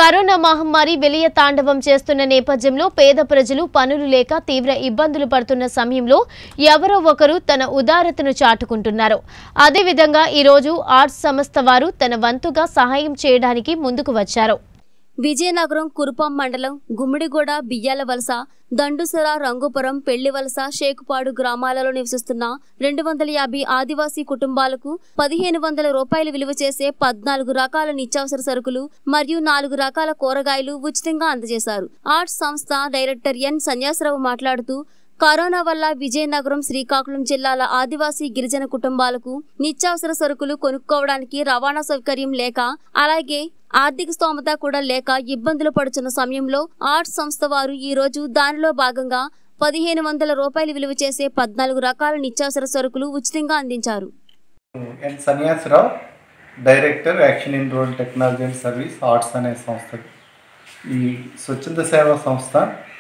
corona మహమ్మారి వెలియ తాండవం చేస్తున్న నేపథ్యంలో పేద ప్రజలు పనులు లేక తీవ్ర ఇబ్బందులు పడుతున్న సమయంలో ఎవరో ఒకరు తన ఉదారతను చాటుకుంటున్నారు అదేవిధంగా ఈరోజు ఆర్ట్స్ సంస్థ వారు తన వంతుగా సహాయం చేయడానికి ముందుకు వచ్చారు విజయనగరం కురుపాం మండలం గుమ్మిడిగూడ బియ్యాల వలస దండుసర రంగుపురం పెళ్లివలస షేకుపాడు గ్రామాలలో నివసిస్తున్న రెండు వందల యాభై ఆదివాసీ కుటుంబాలకు పదిహేను వందల రూపాయలు విలువ చేసే పద్నాలుగు రకాల నిత్యావసర సరుకులు మరియు నాలుగు రకాల కూరగాయలు ఉచితంగా అందజేశారు ఆర్ట్స్ సంస్థ డైరెక్టర్ ఎన్ సన్యాసరావు మాట్లాడుతూ కరోనా వల్ల విజయనగరం శ్రీకాకుళం జిల్లాల ఆదివాసీ గిరిజన కుటుంబాలకు నిత్యావసర సరుకులు కొనుక్కోవడానికి రవాణా సౌకర్యం లేక అలాగే ఆర్థిక స్తోమత కూడా లేక ఇబ్బందులు పడుతున్న సమయంలో ఆర్ట్స్ సంస్థ వారు ఈ రోజు దానిలో భాగంగా పదిహేను వందల రూపాయలు విలువ చేసే పద్నాలుగు రకాల నిత్యావసర సరుకులు ఉచితంగా అందించారు N Sanyasarao director action in rural technology and service arts అనే సంస్థ ఈ స్వచ్ఛంద సేవా సంస్థ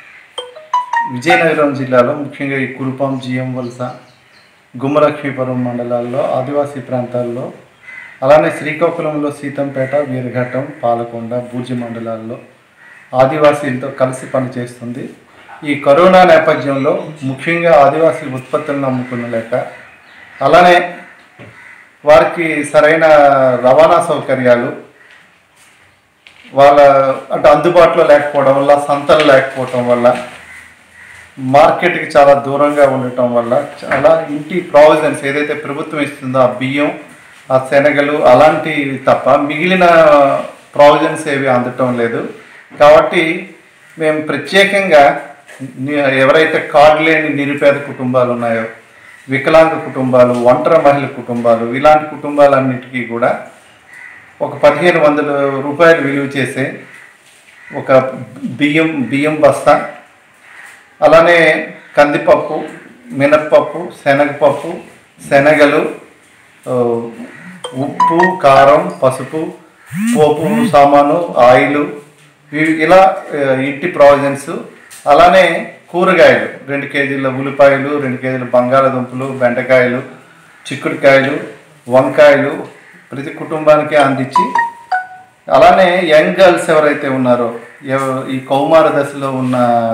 విజయనగరం జిల్లాలో ముఖ్యంగా ఈ కురుపాం జిఎం వలస గుమ్మలక్ష్మీపురం మండలాల్లో ఆదివాసీ ప్రాంతాల్లో అలానే శ్రీకాకుళంలో సీతంపేట వీరఘట్టం పాలకొండ బూర్జి మండలాల్లో ఆదివాసీలతో కలిసి పనిచేస్తుంది ఈ కరోనా నేపథ్యంలో ముఖ్యంగా ఆదివాసీ ఉత్పత్తులను అమ్ముకునలేక అలానే వారికి సరైన రవాణా సౌకర్యాలు వాళ్ళ అంటే అందుబాటులో లేకపోవడం వల్ల సంతలు లేకపోవటం వల్ల మార్కెట్కి చాలా దూరంగా ఉండటం వల్ల చాలా ఇంటి ప్రావిజన్స్ ఏదైతే ప్రభుత్వం ఇస్తుందో ఆ బియ్యం ఆ శనగలు అలాంటివి తప్ప మిగిలిన ప్రావిజన్స్ ఏవి అందటం లేదు కాబట్టి మేము ప్రత్యేకంగా ని- ఎవరైతే కార్డు లేని నిరుపేద కుటుంబాలు ఉన్నాయో వికలాంగ కుటుంబాలు ఒంటరి మహిళ కుటుంబాలు ఇలాంటి కుటుంబాలన్నిటికీ కూడా ఒక పదిహేను వందల రూపాయలు విలువ చేసే ఒక బియ్యం బియ్యం బస్తా అలానే కందిపప్పు మినప్పప్పు శనగపప్పు శనగలు ఆ, ఉప్పు కారం పసుపు పోపు సామాను ఆయిల్ ఇవి- ఇలా ఆ, ఇంటి ప్రావిజన్స్ అలానే కూరగాయలు రెండు కేజీల ఉల్లిపాయలు రెండు కేజీల బంగాళాదుంపలు బెండకాయలు చిక్కుడుకాయలు వంకాయలు ప్రతి కుటుంబానికి అందించి అలానే యంగ్ గర్ల్స్ ఎవరైతే ఉన్నారో ఎవ- ఈ కౌమార దశలో ఉన్న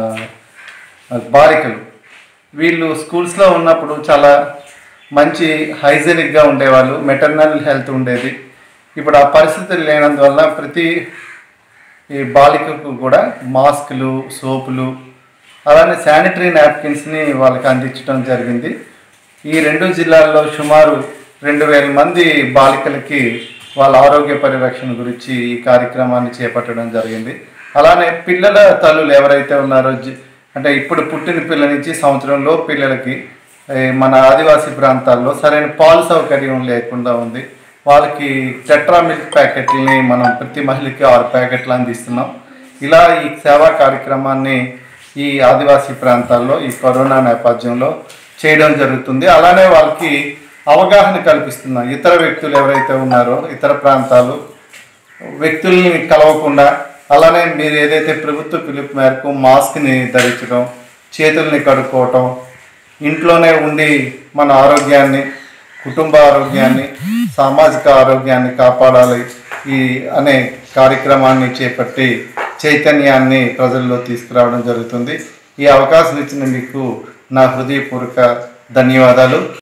బాలికలు వీళ్ళు స్కూల్స్లో ఉన్నప్పుడు చాలా మంచి హైజెనిక్గా ఉండేవాళ్ళు మెటర్నల్ హెల్త్ ఉండేది ఇప్పుడు ఆ పరిస్థితులు లేనందువల్ల ప్రతి ఈ బాలికకు కూడా మాస్కులు సోపులు అలానే శానిటరీ నాప్కిన్స్ని వాళ్ళకి అందించడం జరిగింది ఈ రెండు జిల్లాల్లో సుమారు రెండు వేల మంది బాలికలకి వాళ్ళ ఆరోగ్య పరిరక్షణ గురించి ఈ కార్యక్రమాన్ని చేపట్టడం జరిగింది అలానే పిల్లల తల్లులు ఎవరైతే ఉన్నారో జి- అంటే ఇప్పుడు పుట్టిన పిల్లల నుంచి సంవత్సరంలో పిల్లలకి ఏ, మన ఆదివాసీ ప్రాంతాల్లో సరైన పాలు సౌకర్యం లేకుండా ఉంది వాళ్ళకి టెట్రా మిల్క్ ప్యాకెట్లని మనం ప్రతి మహిళకి ఆరు ప్యాకెట్లు అందిస్తున్నాం ఇలా ఈ సేవా కార్యక్రమాన్ని ఈ ఆదివాసీ ప్రాంతాల్లో ఈ కరోనా నేపథ్యంలో చేయడం జరుగుతుంది అలానే వాళ్ళకి అవగాహన కల్పిస్తున్నాం ఇతర వ్యక్తులు ఎవరైతే ఉన్నారో ఇతర ప్రాంతాలు వ్యక్తుల్ని కలవకుండా అలానే మీరు ఏదైతే ప్రభుత్వ పిలుపు మేరకు మాస్క్ని ధరించడం చేతుల్ని కడుక్కోవటం ఇంట్లోనే ఉండి మన ఆరోగ్యాన్ని కుటుంబ ఆరోగ్యాన్ని సామాజిక ఆరోగ్యాన్ని కాపాడాలి ఈ అనే కార్యక్రమాన్ని చేపట్టి చైతన్యాన్ని ప్రజల్లో తీసుకురావడం జరుగుతుంది ఈ అవకాశం ఇచ్చిన మీకు నా హృదయపూర్వక ధన్యవాదాలు